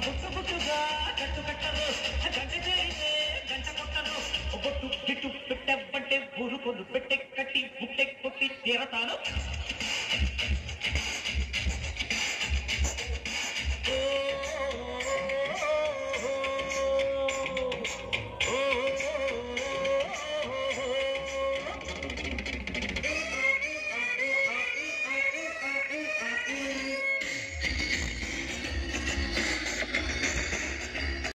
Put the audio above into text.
బుట్టు బుట్టుగా కట్టు కట్టరు గంట చేరితే గంట కొట్టరు బొట్టు గిట్టు పెట్టబట్టే ఊరుకొను పెట్టె కట్టి బుట్టె కొట్టి తీరతాను